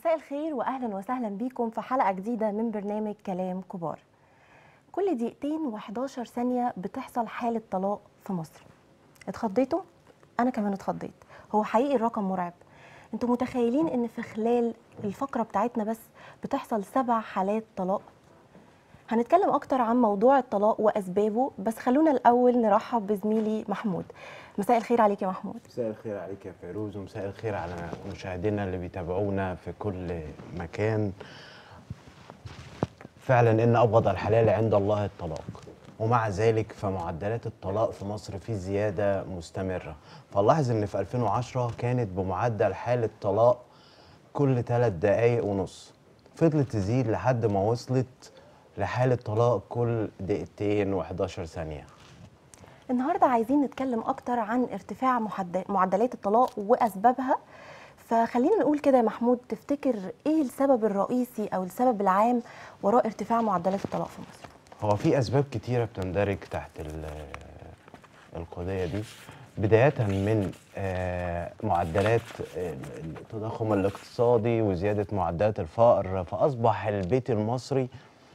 مساء الخير واهلا وسهلا بيكم في حلقه جديده من برنامج كلام كبار كل دقيقتين و11 ثانيه بتحصل حاله طلاق في مصر اتخضيتوا انا كمان اتخضيت هو حقيقي الرقم مرعب انتوا متخيلين ان في خلال الفقره بتاعتنا بس بتحصل سبع حالات طلاق هنتكلم اكتر عن موضوع الطلاق واسبابه بس خلونا الاول نرحب بزميلي محمود مساء الخير عليك يا محمود مساء الخير عليك يا فيروز ومساء الخير على مشاهدينا اللي بيتابعونا في كل مكان فعلا ان ابغض الحلال عند الله الطلاق ومع ذلك فمعدلات الطلاق في مصر في زياده مستمره فنلاحظ ان في 2010 كانت بمعدل حاله طلاق كل ثلاث دقائق ونص فضلت تزيد لحد ما وصلت لحاله طلاق كل دقيقتين و11 ثانيه النهارده عايزين نتكلم اكتر عن ارتفاع محد- معدلات الطلاق واسبابها فخلينا نقول كده يا محمود تفتكر ايه السبب الرئيسي او السبب العام وراء ارتفاع معدلات الطلاق في مصر هو في اسباب كتيره بتندرج تحت ال- القضيه دي بدايه من آه، معدلات التضخم الاقتصادي وزياده معدلات الفقر فاصبح البيت المصري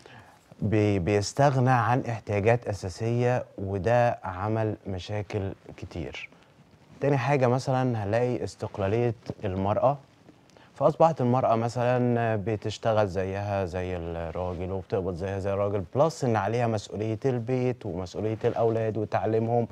بي- بيستغنى عن احتياجات اساسيه وده عمل مشاكل كتير تاني حاجه مثلا هنلاقي استقلاليه المراه فاصبحت المراه مثلا بتشتغل زيها زي الراجل وبتقبض زيها زي الراجل بلس ان عليها مسؤوليه البيت ومسؤوليه الاولاد وتعليمهم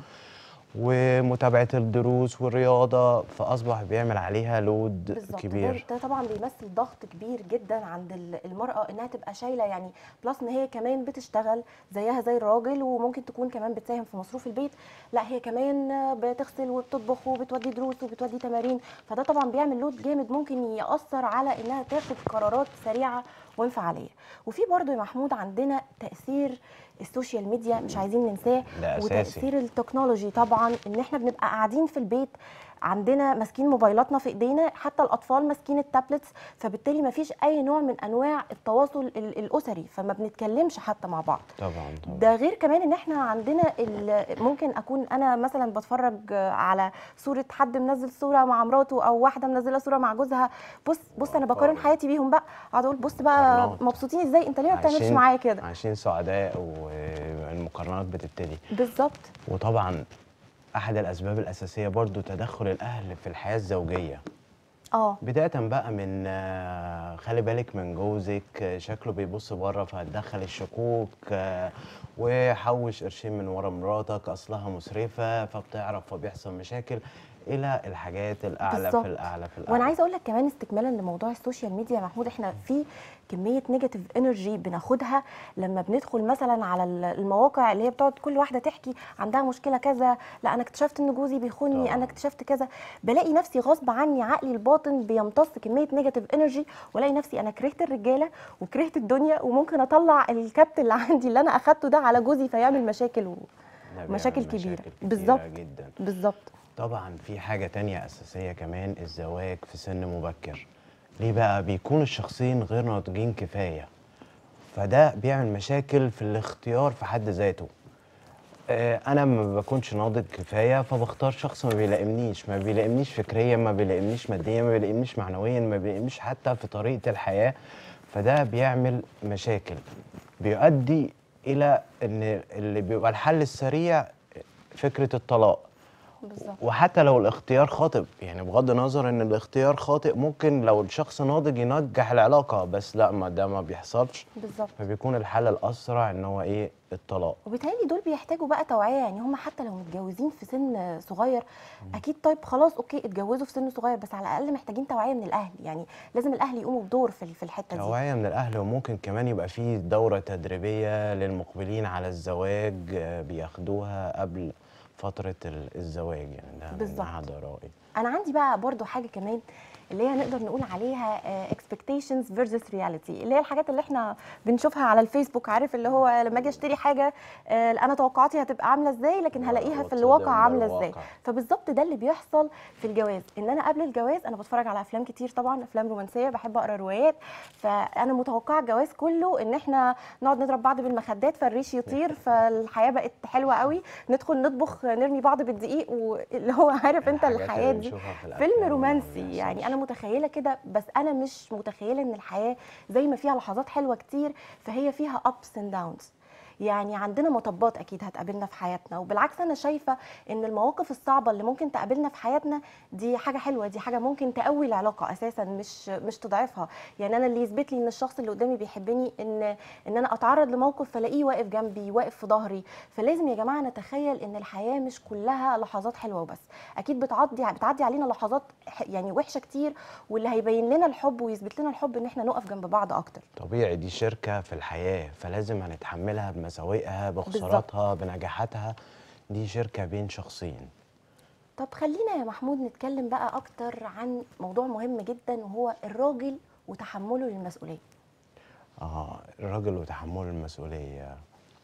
ومتابعه الدروس والرياضه فاصبح بيعمل عليها لود بالظبط كبير ده, ده طبعا بيمثل ضغط كبير جدا عند ال- المراه انها تبقى شايله يعني بلس ان هي كمان بتشتغل زيها زي الراجل وممكن تكون كمان بتساهم في مصروف البيت لا هي كمان بتغسل وبتطبخ وبتودي دروس وبتودي تمارين فده طبعا بيعمل لود جامد ممكن ياثر على انها تاخد قرارات سريعه وانفعاليه وفي برضو يا محمود عندنا تاثير السوشيال ميديا مش عايزين ننساه ده أساسي. وتاثير التكنولوجي طبعا ان احنا بنبقى قاعدين في البيت عندنا ماسكين موبايلاتنا في ايدينا حتى الاطفال ماسكين التابلتس فبالتالي ما فيش اي نوع من انواع التواصل ال- الاسري فما بنتكلمش حتى مع بعض طبعا طبعا ده غير كمان ان احنا عندنا ال- ممكن اكون انا مثلا بتفرج على صوره حد منزل صوره مع مراته او واحده منزله صوره مع جوزها بص بص انا بقارن طبعاً. حياتي حياتي بيهم بقى اقعد اقول بص بقى مقارنات. مبسوطين ازاي انت ليه ما بتعملش عايشين- معايا كده عايشين سعداء والمقارنات بتبتدي بالظبط وطبعا احد الاسباب الاساسيه برضو تدخل الاهل في الحياه الزوجيه اه بدايه بقى من آه، خلي بالك من جوزك آه، شكله بيبص بره فهتدخل الشكوك آه، وحوش قرشين من ورا مراتك اصلها مسرفه فبتعرف فبيحصل مشاكل الى الحاجات الاعلى بالظبط. في الاعلى في الاعلى وانا عايزه اقول لك كمان استكمالا لموضوع السوشيال ميديا يا محمود احنا في كميه نيجاتيف انرجي بناخدها لما بندخل مثلا على ال- المواقع اللي هي بتقعد كل واحده تحكي عندها مشكله كذا لا انا اكتشفت ان جوزي بيخوني طبعاً. انا اكتشفت كذا بلاقي نفسي غصب عني عقلي الباطن بيمتص كميه نيجاتيف انرجي والاقي نفسي انا كرهت الرجاله وكرهت الدنيا وممكن اطلع الكبت اللي عندي اللي انا اخدته ده على جوزي فيعمل مشاكل و... ده مشاكل بيعمل كبيرة. كتيرة بالظبط. جدا بالظبط طبعا في حاجة تانية أساسية كمان الزواج في سن مبكر ليه بقى بيكون الشخصين غير ناضجين كفاية فده بيعمل مشاكل في الاختيار في حد ذاته آه، انا ما بكونش ناضج كفايه فبختار شخص ما بيلائمنيش ما بيلائمنيش فكريا ما بيلائمنيش ماديا ما بيلائمنيش معنويا ما بيلائمنيش حتى في طريقه الحياه فده بيعمل مشاكل بيؤدي الى ان اللي بيبقى الحل السريع فكره الطلاق بالظبط وحتى لو الاختيار خاطئ يعني بغض النظر ان الاختيار خاطئ ممكن لو الشخص ناضج ينجح العلاقه بس لا ما ده ما بيحصلش بالظبط فبيكون الحل الاسرع ان هو ايه الطلاق وبالتالي دول بيحتاجوا بقى توعيه يعني هم حتى لو متجوزين في سن صغير اكيد طيب خلاص اوكي اتجوزوا في سن صغير بس على الاقل محتاجين توعيه من الاهل يعني لازم الاهل يقوموا بدور في في الحته دي توعية من الأهل وممكن كمان يبقى في دورة تدريبية للمقبلين على الزواج آه، بياخدوها قبل فترة ال- الزواج يعني ده من بالظبط. أحد رأيي انا عندي بقى برضو حاجه كمان اللي هي نقدر نقول عليها آه، expectations versus reality اللي هي الحاجات اللي احنا بنشوفها على الفيسبوك عارف اللي هو لما اجي اشتري حاجه آه، انا توقعاتي هتبقى عامله ازاي لكن آه، هلاقيها في وتصدم الواقع ده عامله ازاي الواقع. فبالظبط ده اللي بيحصل في الجواز ان انا قبل الجواز انا بتفرج على افلام كتير طبعا افلام رومانسيه بحب اقرا روايات فانا متوقعه الجواز كله ان احنا نقعد نضرب بعض بالمخدات فالريش يطير فالحياه بقت حلوه قوي ندخل نطبخ نرمي بعض بالدقيق واللي هو عارف انت الحاجات الحياه اللي دي بنشوفها في الأفلام فيلم ما رومانسي بيحصلش. يعني انا متخيله كده بس انا مش متخيله ان الحياه زي ما فيها لحظات حلوه كتير فهي فيها ups and downs يعني عندنا مطبات اكيد هتقابلنا في حياتنا وبالعكس انا شايفه ان المواقف الصعبه اللي ممكن تقابلنا في حياتنا دي حاجه حلوه دي حاجه ممكن تقوي العلاقه اساسا مش مش تضعفها يعني انا اللي يثبت لي ان الشخص اللي قدامي بيحبني ان ان انا اتعرض لموقف فلاقيه واقف جنبي واقف في ظهري فلازم يا جماعه نتخيل ان الحياه مش كلها لحظات حلوه وبس اكيد بتعدي بتعدي علينا لحظات ح- يعني وحشه كتير واللي هيبين لنا الحب ويثبت لنا الحب ان احنا نقف جنب بعض اكتر طبيعي دي شركة في الحياة فلازم هنتحملها بمساوئها بخساراتها بنجاحاتها دي شركة بين شخصين طب خلينا يا محمود نتكلم بقى اكتر عن موضوع مهم جدا وهو الراجل وتحمله للمسؤوليه اه الراجل وتحمل المسؤولية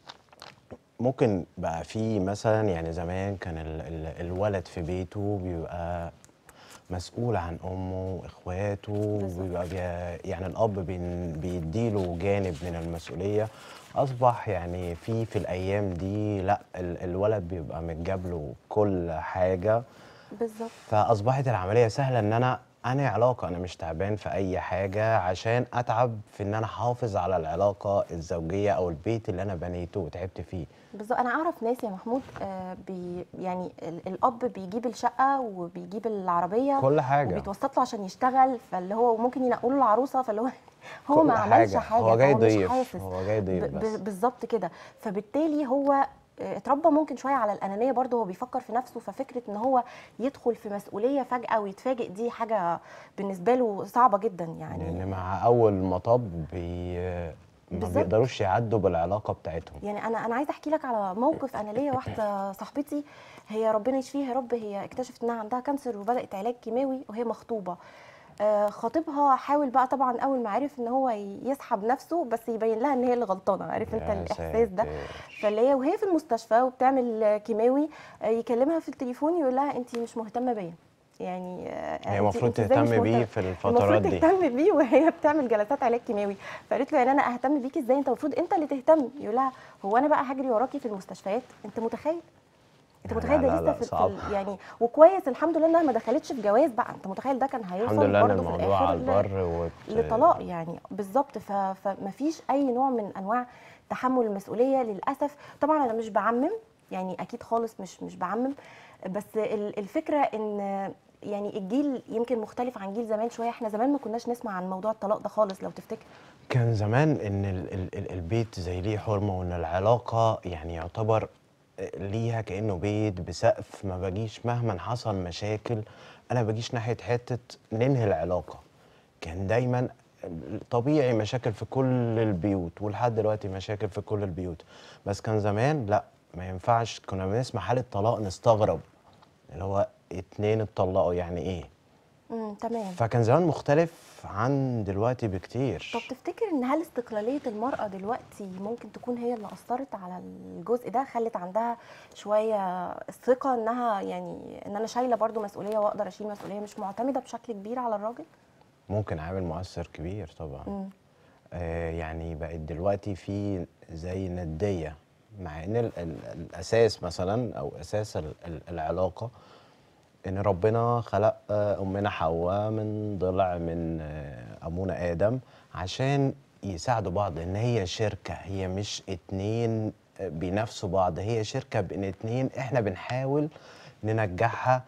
ممكن بقى في مثلا يعني زمان كان ال ال الولد في بيته بيبقى مسؤول عن امه واخواته بالظبط. بيبقى بي يعني الاب بين- بيديله جانب من المسؤوليه اصبح يعني في في الايام دي لا ال الولد بيبقى متجاب له كل حاجه بالظبط فاصبحت العمليه سهله ان انا انا علاقه انا مش تعبان في اي حاجه عشان اتعب في ان انا احافظ على العلاقه الزوجيه او البيت اللي انا بنيته وتعبت فيه بالظبط انا اعرف ناس يا محمود آه بي يعني ال- الاب بيجيب الشقه وبيجيب العربيه كل حاجه وبيتوسط له عشان يشتغل فاللي هو ممكن ينقلوا له العروسه فاللي هو هو كل ما عملش حاجه هو جاي مش ضيف حاسس هو جاي ضيف ب- بس ب- بالظبط كده فبالتالي هو آه، اتربى ممكن شويه على الانانيه برضه هو بيفكر في نفسه ففكره ان هو يدخل في مسؤوليه فجاه ويتفاجئ دي حاجه بالنسبه له صعبه جدا يعني لان مع اول مطب بي ما بالظبط. بيقدروش يعدوا بالعلاقه بتاعتهم يعني انا انا عايزه احكي لك على موقف انا ليا واحده صاحبتي هي ربنا يشفيها يا رب هي اكتشفت انها عندها كانسر وبدات علاج كيماوي وهي مخطوبه آه، خطيبها حاول بقى طبعا اول ما عرف ان هو يسحب نفسه بس يبين لها ان هي اللي غلطانه عارف انت يا الاحساس ده ساتر. فاللي هي وهي في المستشفى وبتعمل كيماوي آه، يكلمها في التليفون يقول لها انت مش مهتمه بيا يعني آه، هي أنت- المفروض أنت إزاي مش تهتم بيه مهتمة؟ في الفترات المفروض دي تهتم بيه وهي بتعمل جلسات علاج كيماوي فقالت له يعني انا اهتم بيك ازاي انت المفروض انت اللي تهتم يقول لها هو انا بقى هجري وراكي في المستشفيات انت متخيل انت لا، متخيل لا، ده لا، لسه في, في صعب. ال- يعني وكويس الحمد لله انها ما دخلتش في جواز بقى انت متخيل ده كان الحمد هيوصل لله ان برضه في الموضوع على الاخر ل- البر وت... لطلاق يعني بالظبط ف- فمفيش اي نوع من انواع تحمل المسؤوليه للاسف طبعا انا مش بعمم يعني اكيد خالص مش مش بعمم بس ال- الفكره ان يعني الجيل يمكن مختلف عن جيل زمان شويه احنا زمان ما كناش نسمع عن موضوع الطلاق ده خالص لو تفتكر كان زمان ان ال ال ال البيت زي ليه حرمه وان العلاقه يعني يعتبر ليها كانه بيت بسقف ما باجيش مهما حصل مشاكل انا باجيش ناحيه حته ننهي العلاقه كان دايما طبيعي مشاكل في كل البيوت ولحد دلوقتي مشاكل في كل البيوت بس كان زمان لا ما ينفعش كنا بنسمع حاله طلاق نستغرب اللي هو اتنين اتطلقوا يعني ايه امم تمام فكان زمان مختلف عن دلوقتي بكتير طب تفتكر ان هل استقلاليه المراه دلوقتي ممكن تكون هي اللي اثرت على الجزء ده خلت عندها شويه الثقه انها يعني ان انا شايله برضو مسؤوليه واقدر اشيل مسؤوليه مش معتمده بشكل كبير على الراجل ممكن عامل مؤثر كبير طبعا امم آه يعني بقت دلوقتي في زي ندية مع ان ال ال الاساس مثلا او اساس ال ال العلاقة ان ربنا خلق آه امنا حواء من ضلع من آه ابونا ادم عشان يساعدوا بعض ان هي شركة هي مش اتنين آه، بينافسوا بعض هي شركة بين اتنين احنا بنحاول ننجحها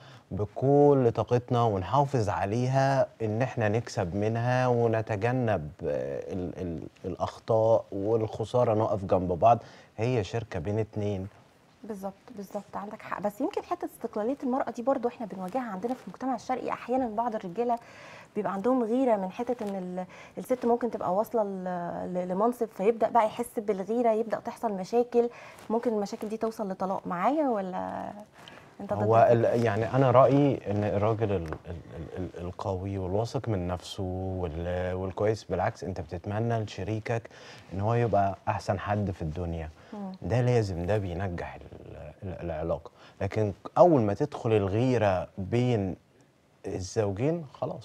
بكل طاقتنا ونحافظ عليها ان احنا نكسب منها ونتجنب آه، ال ال الاخطاء والخساره نقف جنب بعض هي شركه بين اتنين بالظبط بالظبط عندك حق بس يمكن حته استقلاليه المراه دي برضو احنا بنواجهها عندنا في المجتمع الشرقي احيانا بعض الرجاله بيبقى عندهم غيره من حته ان ال- الست ممكن تبقى واصله ل- ل- لمنصب فيبدا بقى يحس بالغيره يبدا تحصل مشاكل ممكن المشاكل دي توصل لطلاق معايا ولا انت ضد هو الفكرة؟ ال يعني انا رايي ان الراجل ال ال ال ال القوي والواثق من نفسه وال والكويس بالعكس انت بتتمنى لشريكك ان هو يبقى احسن حد في الدنيا مم. ده لازم ده بينجح ال- ال- العلاقه لكن اول ما تدخل الغيره بين الزوجين خلاص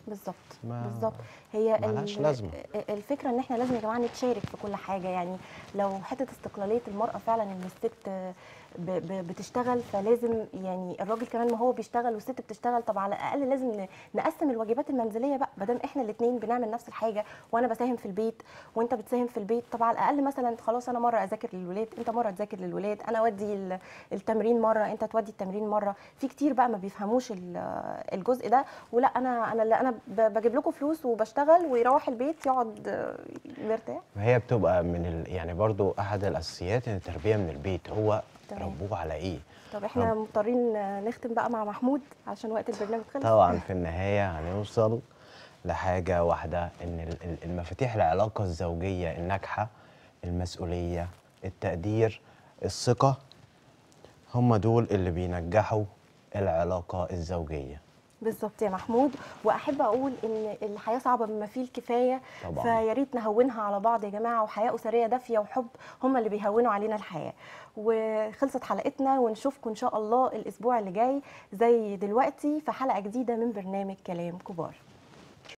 بالظبط ما- بالظبط هي ال- ملهاش لازمة. الفكره ان احنا لازم يا جماعه نتشارك في كل حاجه يعني لو حته استقلاليه المراه فعلا ان الست ب- ب- بتشتغل فلازم يعني الراجل كمان ما هو بيشتغل والست بتشتغل طب على الاقل لازم ن- نقسم الواجبات المنزليه بقى ما دام احنا الاثنين بنعمل نفس الحاجه وانا بساهم في البيت وانت بتساهم في البيت طب على الاقل مثلا خلاص انا مره اذاكر للولاد انت مره تذاكر للولاد انا اودي ال- التمرين مره انت تودي التمرين مره في كتير بقى ما بيفهموش ال- الجزء ده ولا انا انا اللي انا ب- بجيب لكم فلوس وبشتغل ويروح البيت يقعد آه، مرتاح هي بتبقى من ال... يعني برضو احد الاساسيات ان التربيه من البيت هو تمام. ربوه على ايه طب احنا مضطرين آه، نختم بقى مع محمود عشان وقت البرنامج خلص طبعا في النهايه هنوصل لحاجه واحده ان ال- ال- المفاتيح العلاقه الزوجيه الناجحه المسؤوليه التقدير الثقه هم دول اللي بينجحوا العلاقه الزوجيه بالظبط يا محمود واحب اقول ان الحياه صعبه بما فيه الكفايه طبعاً. فيا ريت نهونها على بعض يا جماعه وحياه اسريه دافيه وحب هم اللي بيهونوا علينا الحياه وخلصت حلقتنا ونشوفكم ان شاء الله الاسبوع اللي جاي زي دلوقتي في حلقه جديده من برنامج كلام كبار